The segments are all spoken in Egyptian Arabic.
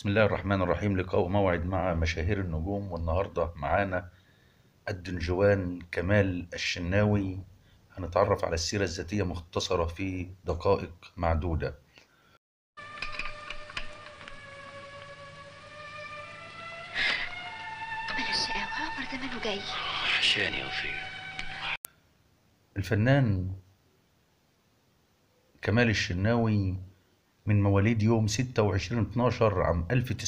بسم الله الرحمن الرحيم لقاء موعد مع مشاهير النجوم والنهاردة معانا الدنجوان كمال الشناوي هنتعرف على السيرة الذاتية مختصرة في دقائق معدودة بلاش شقاوة عمر زمانه جاي عشان يا وفير الفنان كمال الشناوي من مواليد يوم 26 12 عام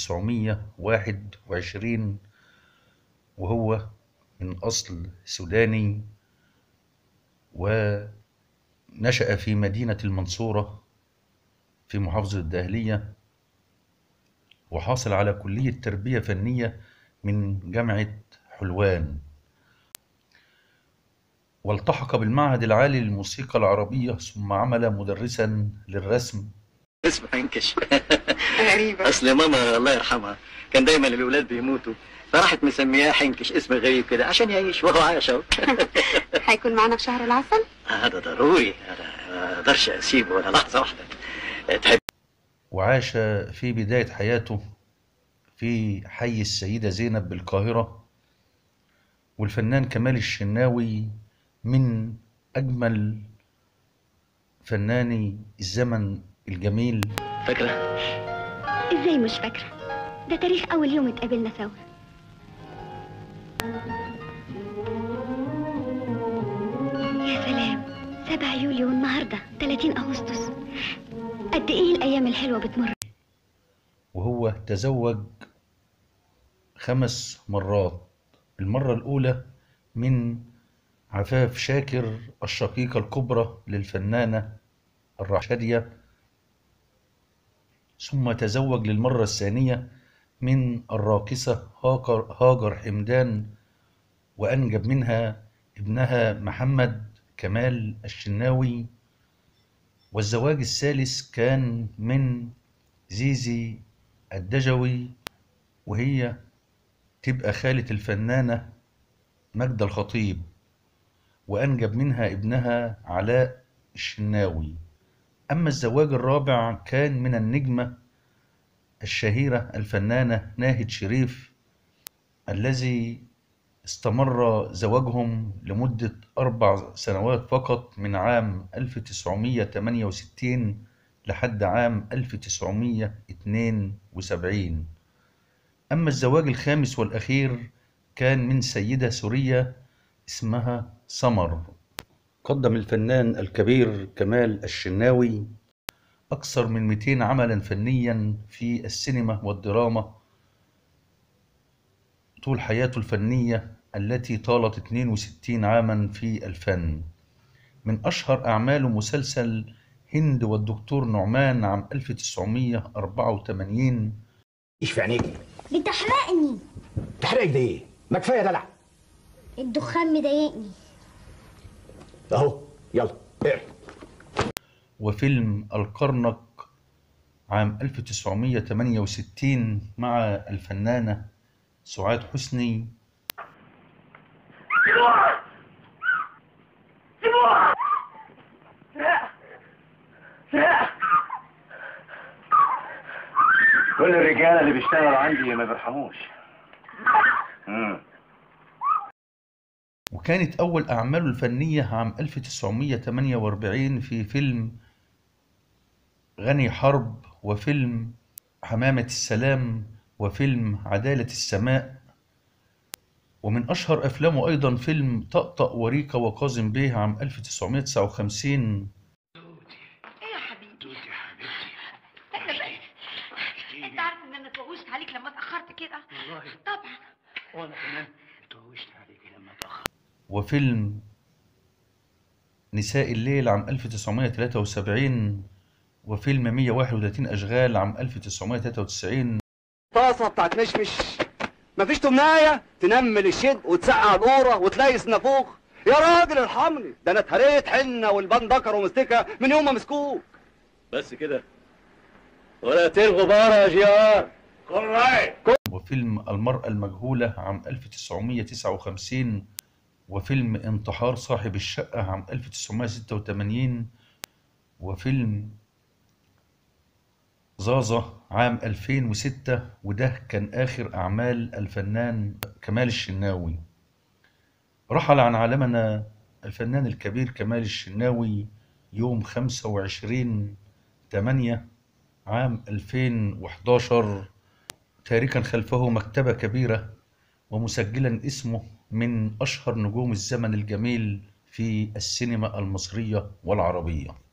1921 وهو من أصل سوداني ونشأ في مدينة المنصورة في محافظة الدهلية وحاصل على كلية تربية فنية من جامعة حلوان والتحق بالمعهد العالي للموسيقى العربية ثم عمل مدرسا للرسم اسمه حنكش غريبة اصل ماما الله يرحمها كان دايما الاولاد بيموتوا فراحت مسمياه حنكش اسم غريب كده عشان يعيش وهو عايش اهو هيكون معانا في شهر العسل هذا ضروري انا ما اقدرش اسيبه ولا لحظه واحده تحب وعاش في بداية حياته في حي السيدة زينب بالقاهرة والفنان كمال الشناوي من أجمل فناني الزمن الجميل فاكره ازاي مش فاكرة ده تاريخ أول يوم اتقابلنا سوا يا سلام 7 يوليو والنهاردة 30 أغسطس قد إيه الأيام الحلوة بتمر وهو تزوج خمس مرات المرة الأولى من عفاف شاكر الشقيقة الكبرى للفنانة الراشدية ثم تزوج للمرة الثانية من الراقصة هاجر, هاجر حمدان وأنجب منها ابنها محمد كمال الشناوي والزواج الثالث كان من زيزي الدجوي وهي تبقى خالة الفنانة ماجدة الخطيب وأنجب منها ابنها علاء الشناوي أما الزواج الرابع كان من النجمة الشهيرة الفنانة ناهد شريف الذي استمر زواجهم لمدة أربع سنوات فقط من عام 1968 لحد عام 1972 أما الزواج الخامس والأخير كان من سيدة سورية اسمها سمر قدم الفنان الكبير كمال الشناوي أكثر من 200 عملا فنيا في السينما والدراما طول حياته الفنية التي طالت 62 عاما في الفن من أشهر أعماله مسلسل هند والدكتور نعمان عام 1984 ايش في عينيكي؟ بتحرقني تحرقك ده ايه؟ ما كفايه دلع الدخان مضايقني اهو يلا اقرا وفيلم القرنق عام 1968 مع الفنانة سعاد حسني كل الرجاله اللي بيشتغلوا عندي ما بيرحموش امم وكانت أول أعماله الفنية عام 1948 في فيلم غني حرب وفيلم حمامة السلام وفيلم عدالة السماء ومن أشهر أفلامه أيضا فيلم طقطق وريكا وكاظم بيه عام 1959 ايه يا حبيبي انا بقى انت عارف ان انا اتوغشت عليك لما اتاخرت كده والله طبعا وانا كمان توشت عليكي لما اتاخرت وفيلم نساء الليل عام 1973 وفيلم 131 أشغال عام 1993 طاسه بتاعت مشمش مفيش تمنايه تنمل الشد وتسقع القوره وتليس النافوخ يا راجل ارحمني ده انا اتهريت حنه والبان دكر ومستكه من يوم ما مسكوك بس كده ولا تلغوا بقى يا جيار كل رايح وفيلم المرأة المجهولة عام 1959 وفيلم انتحار صاحب الشقة عام 1986 وفيلم زازا عام 2006 وده كان آخر أعمال الفنان كمال الشناوي رحل عن عالمنا الفنان الكبير كمال الشناوي يوم 25 8 عام 2011 تاركا خلفه مكتبة كبيرة ومسجلا اسمه من أشهر نجوم الزمن الجميل في السينما المصرية والعربية